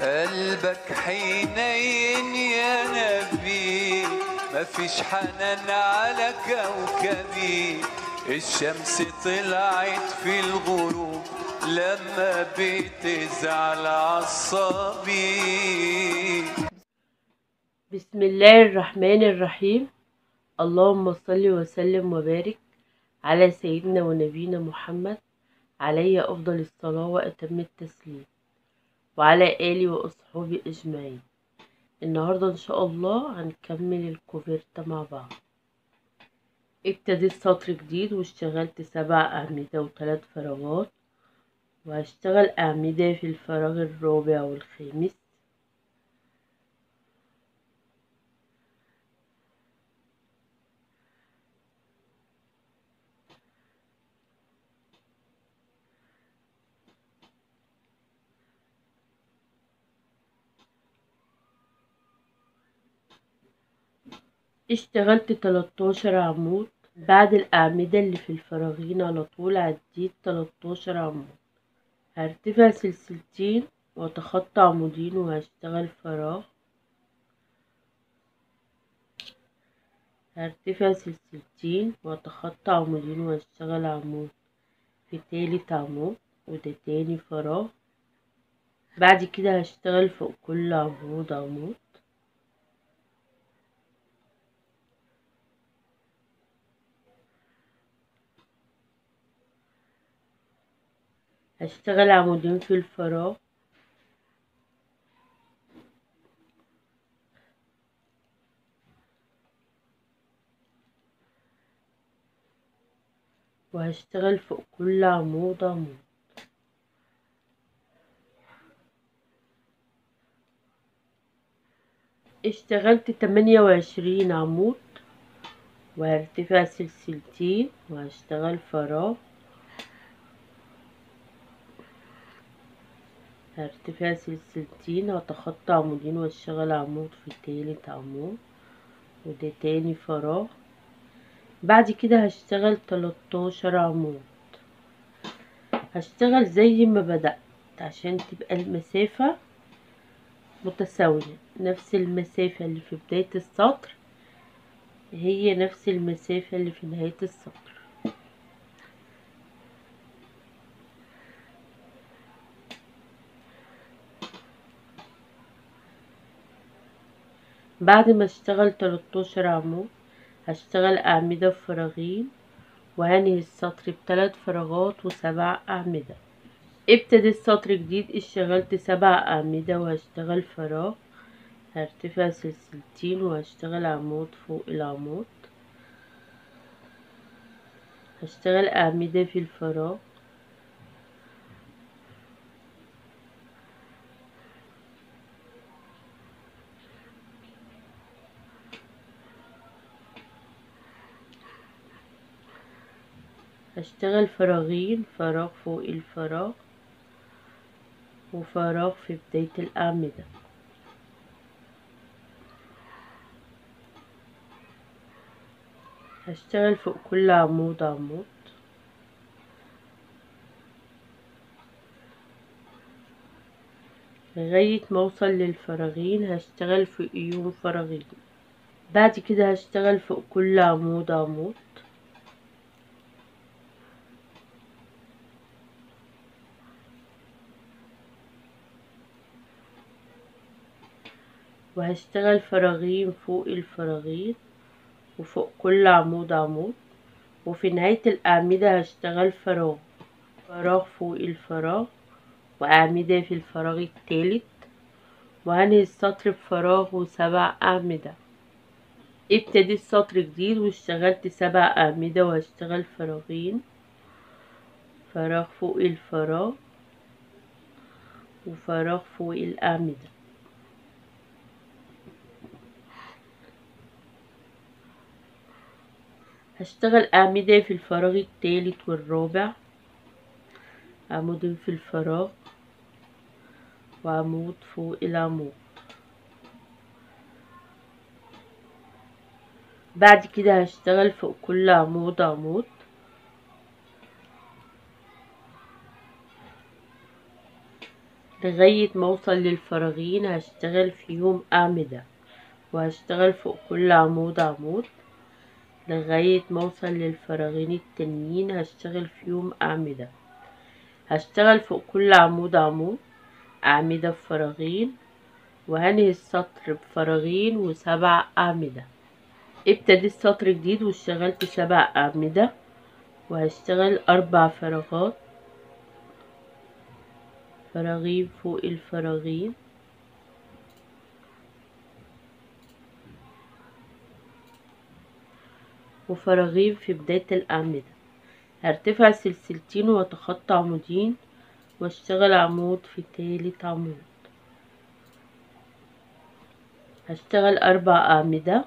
قلبك حنين يا نبي مفيش حنان على كوكبي الشمس طلعت في الغروب لما بتزعل عصبي بسم الله الرحمن الرحيم اللهم صل وسلم وبارك على سيدنا ونبينا محمد عليه أفضل الصلاة وأتم التسليم وعلى آله وأصحابه أجمعين النهاردة إن شاء الله هنكمل الكوفرتة مع بعض ابتديت سطر جديد واشتغلت سبع أعمدة وثلاث فراغات وهشتغل أعمدة في الفراغ الرابع والخامس اشتغلت 13 عمود بعد الأعمدة اللي في الفراغين على طول عديت 13 عمود هرتفع سلسلتين واتخطى عمودين وهشتغل فراغ هرتفع سلسلتين واتخطى عمودين وهشتغل عمود في تالت عمود وده تاني فراغ بعد كده هشتغل فوق كل عمود عمود هشتغل عمودين في الفراغ وهشتغل فوق كل عمود عمود اشتغلت تمانية وعشرين عمود وهرتفع سلسلتين وهشتغل فراغ هرتفع سلسلتين واتخطى عمودين واشتغل عمود في تالت عمود وده تاني فراغ بعد كده هشتغل تلاتاشر عمود هشتغل زي ما بدأت عشان تبقى المسافة متساوية نفس المسافة اللي في بداية السطر هي نفس المسافة اللي في نهاية السطر بعد ما اشتغل 13 عمود هشتغل أعمدة في فراغين وهنهي السطر بثلاث فراغات وسبع أعمدة ابتدي السطر جديد اشتغلت سبع أعمدة وهشتغل فراغ هرتفع سلسلتين وهشتغل عمود فوق العمود هشتغل أعمدة في الفراغ هشتغل فراغين فراغ فوق الفراغ وفراغ في بداية الأعمدة هشتغل فوق كل عمود عمود لغاية ما اوصل للفراغين هشتغل فوقيهم فراغين بعد كده هشتغل فوق كل عمود عمود وهشتغل فراغين فوق الفراغين وفوق كل عمود عمود وفي نهاية الأعمدة هشتغل فراغ فراغ فوق الفراغ وأعمدة في الفراغ التالت وهنهي السطر بفراغ وسبع أعمدة ابتديت سطر جديد واشتغلت سبع أعمدة وهشتغل فراغين فراغ فوق الفراغ وفراغ فوق الأعمدة هشتغل أعمدة في الفراغ التالت والرابع عمودين في الفراغ وعمود فوق العمود بعد كده هشتغل فوق كل عمود عمود لغاية ما اوصل للفراغين هشتغل فيهم اعمدة وهشتغل فوق كل عمود عمود لغاية ما اوصل للفراغين التانيين هشتغل فيهم اعمدة هشتغل فوق كل عمود عمود اعمدة بفراغين وهنهي السطر بفراغين وسبع اعمدة ابتدي السطر جديد واشتغلت سبع اعمدة وهشتغل اربع فراغات فراغين فوق الفراغين وفراغين في بداية الأعمدة هرتفع سلسلتين واتخطى عمودين واشتغل عمود في تالت عمود هشتغل أربع أعمدة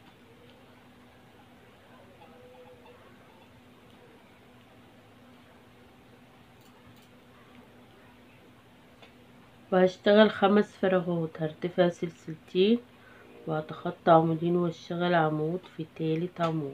وهشتغل خمس فراغات هرتفع سلسلتين وهتخطى عمودين واشتغل عمود في تالت عمود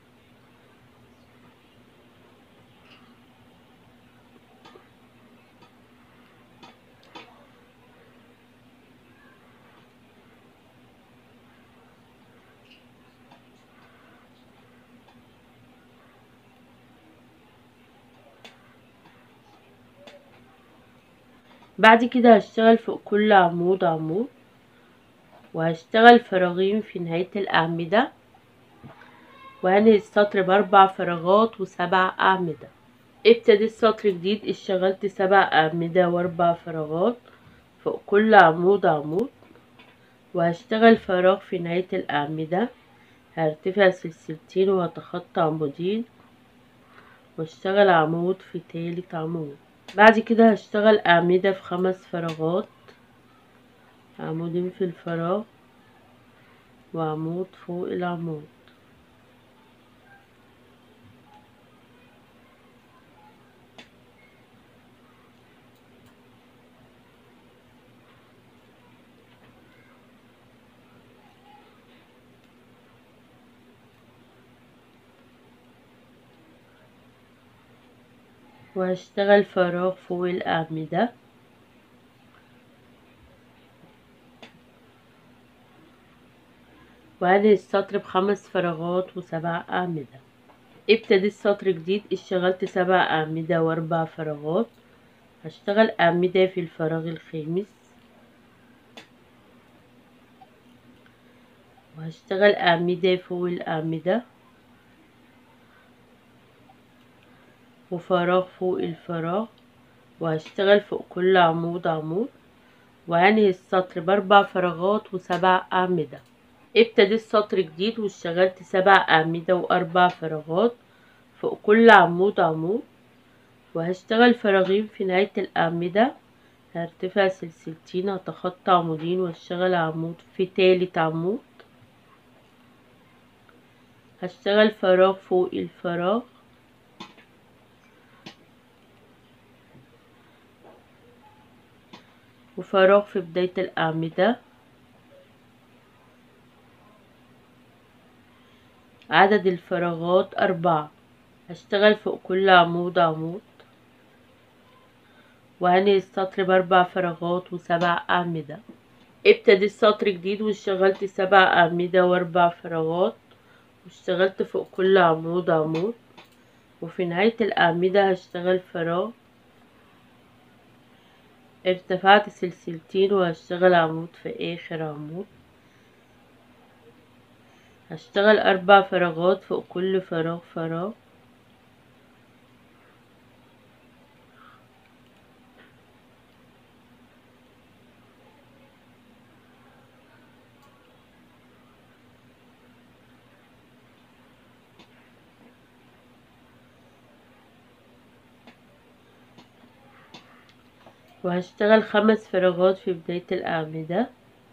بعد كده هشتغل فوق كل عمود عمود وهشتغل فراغين في نهاية الأعمدة وهنهي السطر بأربع فراغات وسبع أعمدة ابتدي السطر جديد اشتغلت سبع أعمدة وأربع فراغات فوق كل عمود عمود وهشتغل فراغ في نهاية الأعمدة هرتفع سلسلتين وهتخطى عمودين واشتغل عمود في تالت عمود بعد كده هشتغل أعمدة في خمس فراغات عمودين في الفراغ وعمود فوق العمود وهشتغل فراغ فوق الأعمدة وهنهي السطر بخمس فراغات وسبع أعمدة ابتدي السطر جديد اشتغلت سبع أعمدة وأربع فراغات هشتغل أعمدة في الفراغ الخامس وهشتغل أعمدة فوق الأعمدة وفراغ فوق الفراغ وهشتغل فوق كل عمود عمود وهنهي السطر بأربع فراغات وسبع أعمدة ابتدي السطر جديد واشتغلت سبع أعمدة وأربع فراغات فوق كل عمود عمود وهشتغل فراغين في نهاية الأعمدة هرتفع سلسلتين هتخطى عمودين واشتغل عمود في تالت عمود هشتغل فراغ فوق الفراغ وفراغ في بداية الأعمدة عدد الفراغات أربعة هشتغل فوق كل عمود عمود وهنهي السطر بأربع فراغات وسبع أعمدة ابتدي السطر جديد واشتغلت سبع أعمدة وأربع فراغات واشتغلت فوق كل عمود عمود وفي نهاية الأعمدة هشتغل فراغ ارتفعت سلسلتين وهشتغل عمود في آخر عمود هشتغل أربع فراغات فوق كل فراغ فراغ وهشتغل خمس فراغات في بداية الأعمدة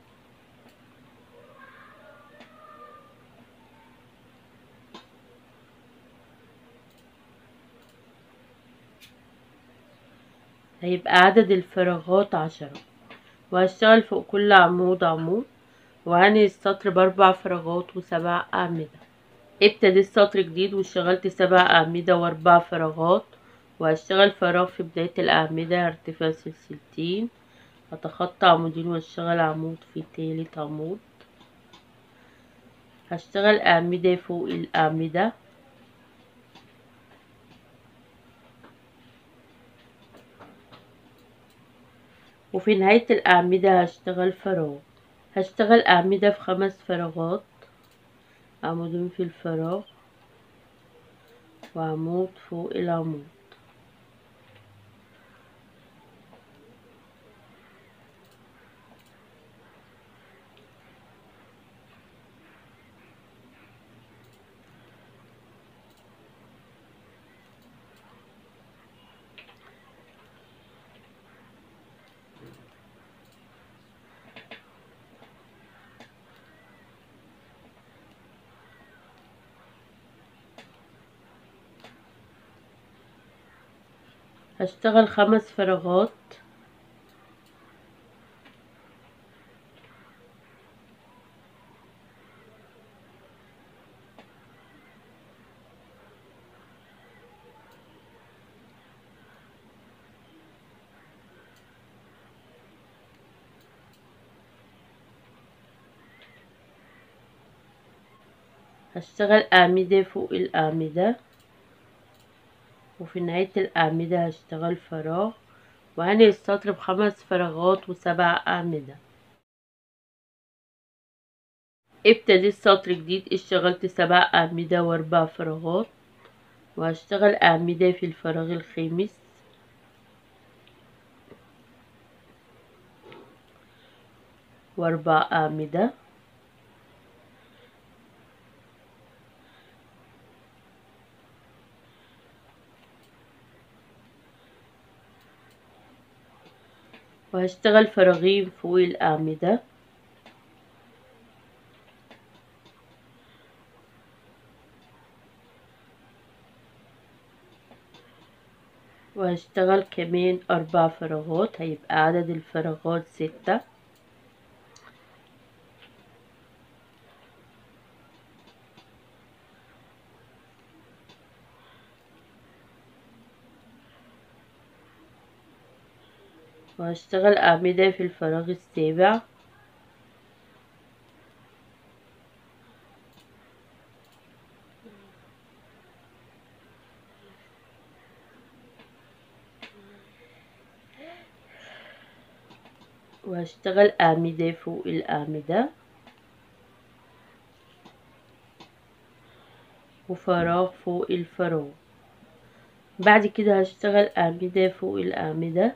هيبقى عدد الفراغات عشرة وهشتغل فوق كل عمود عمود وهنهي السطر بأربع فراغات وسبع أعمدة ابتدي السطر جديد واشتغلت سبع أعمدة وأربع فراغات وهشتغل فراغ في بداية الأعمدة هرتفع سلسلتين هتخطى عمودين واشتغل عمود في تالت عمود هشتغل أعمدة فوق الأعمدة وفي نهاية الأعمدة هشتغل فراغ هشتغل أعمدة في خمس فراغات عمودين في الفراغ وعمود فوق العمود هشتغل خمس فراغات هشتغل أعمدة فوق الأعمدة وفي نهاية الأعمدة هشتغل فراغ وهنهي السطر بخمس فراغات وسبع أعمدة ابتديت سطر جديد اشتغلت سبع أعمدة وأربع فراغات وهشتغل أعمدة في الفراغ الخامس وأربع أعمدة وهشتغل فراغين فوق الأعمدة وهشتغل كمان أربع فراغات هيبقى عدد الفراغات ستة وهشتغل أعمدة في الفراغ السابع وهشتغل أعمدة فوق الأعمدة وفراغ فوق الفراغ بعد كده هشتغل أعمدة فوق الأعمدة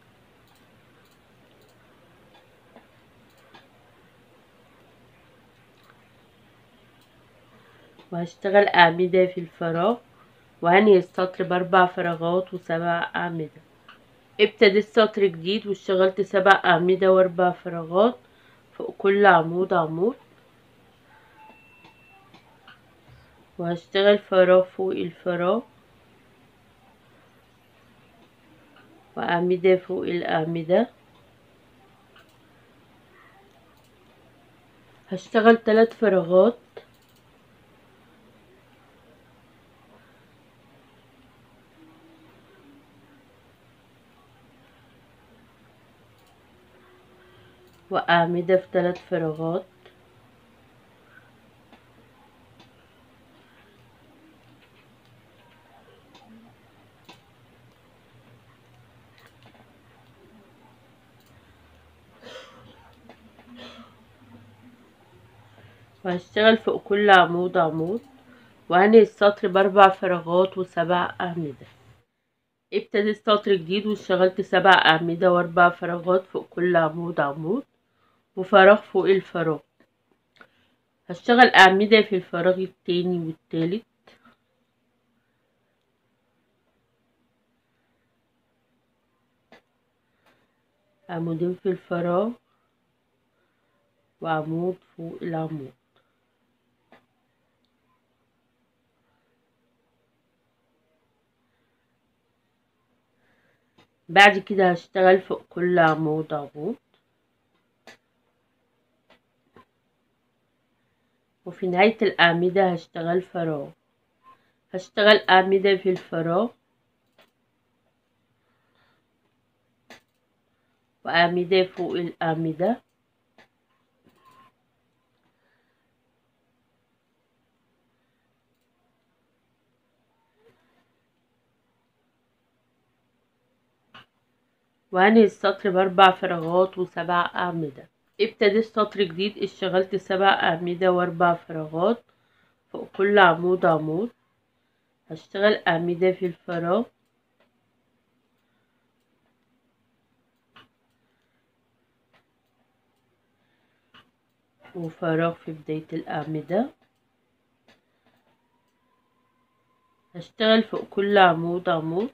وهشتغل أعمدة في الفراغ وهنهي السطر بأربع فراغات وسبع أعمدة ابتديت سطر جديد واشتغلت سبع أعمدة وأربع فراغات فوق كل عمود عمود وهشتغل فراغ فوق الفراغ وأعمدة فوق الأعمدة هشتغل ثلاث فراغات وأعمدة في ثلاث فراغات وهشتغل فوق كل عمود عمود وهنهي السطر بأربع فراغات وسبع أعمدة ابتديت سطر جديد واشتغلت سبع أعمدة وأربع فراغات فوق كل عمود عمود وفراغ فوق الفراغ هشتغل أعمدة في الفراغ التاني والتالت عمودين في الفراغ وعمود فوق العمود بعد كده هشتغل فوق كل عمود عمود وفي نهاية الأعمدة هشتغل فراغ هشتغل أعمدة في الفراغ وأعمدة فوق الأعمدة وهنهي السطر بأربع فراغات وسبع أعمدة ابتديت سطر جديد اشتغلت سبع أعمدة وأربع فراغات فوق كل عمود عمود هشتغل أعمدة في الفراغ وفراغ في بداية الأعمدة هشتغل فوق كل عمود عمود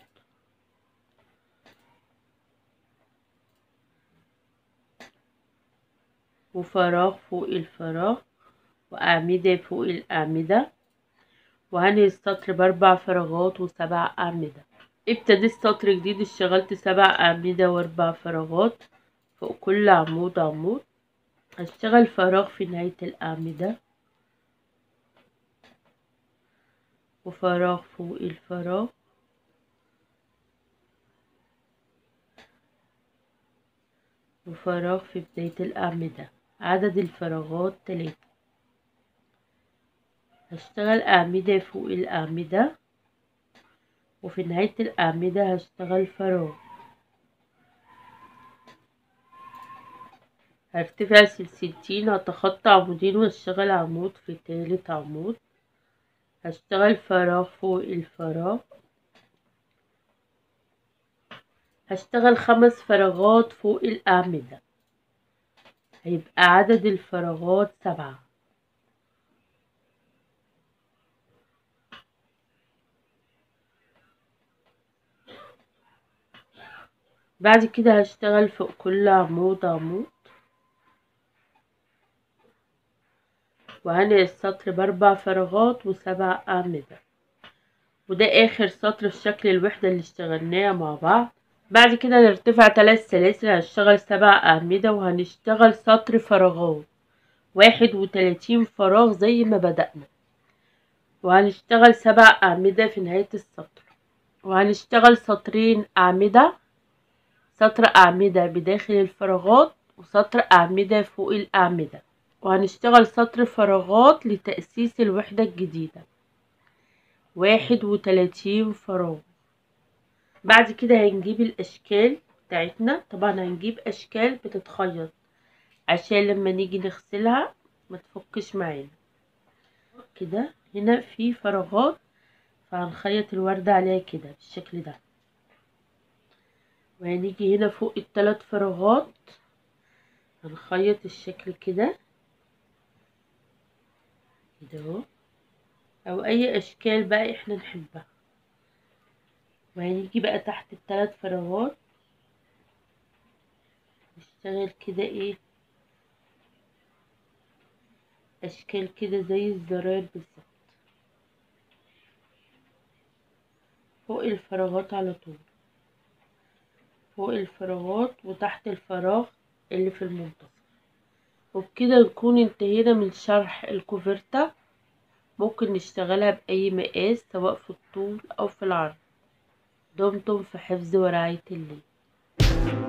وفراغ فوق الفراغ وأعمدة فوق الأعمدة وهنهي السطر بأربع فراغات وسبع أعمدة ابتديت سطر جديد اشتغلت سبع أعمدة وأربع فراغات فوق كل عمود عمود هشتغل فراغ في نهاية الأعمدة وفراغ فوق الفراغ وفراغ في بداية الأعمدة عدد الفراغات تلاتة هشتغل أعمدة فوق الأعمدة وفي نهاية الأعمدة هشتغل فراغ هرتفع سلسلتين هتخطى عمودين واشتغل عمود في تالت عمود هشتغل فراغ فوق الفراغ هشتغل خمس فراغات فوق الأعمدة هيبقى عدد الفراغات سبعة بعد كده هشتغل فوق كل عمود عمود وهنهي السطر بأربع فراغات وسبع أعمدة وده آخر سطر في شكل الوحدة اللي اشتغلناها مع بعض بعد كده نرتفع تلات سلاسل هنشتغل سبع أعمدة وهنشتغل سطر فراغات واحد وتلاتين فراغ زي ما بدأنا وهنشتغل سبع أعمدة في نهاية السطر وهنشتغل سطرين أعمدة سطر أعمدة بداخل الفراغات وسطر أعمدة فوق الأعمدة وهنشتغل سطر فراغات لتأسيس الوحدة الجديدة واحد وتلاتين فراغ بعد كده هنجيب الأشكال بتاعتنا طبعا هنجيب أشكال بتتخيط عشان لما نيجي نغسلها ما تفكش معانا كده هنا في فراغات فهنخيط الوردة عليها كده بالشكل ده وهنيجي هنا فوق التلات فراغات هنخيط الشكل كده كده اهو او اي اشكال بقى احنا نحبها وهنيجي بقى تحت التلات فراغات نشتغل كده ايه اشكال كده زي الزراير بالظبط فوق الفراغات على طول فوق الفراغات وتحت الفراغ اللي في المنتصف وبكده نكون انتهينا من شرح الكوفرتة ممكن نشتغلها بأي مقاس سواء في الطول أو في العرض دمتم في حفظ ورعاية الله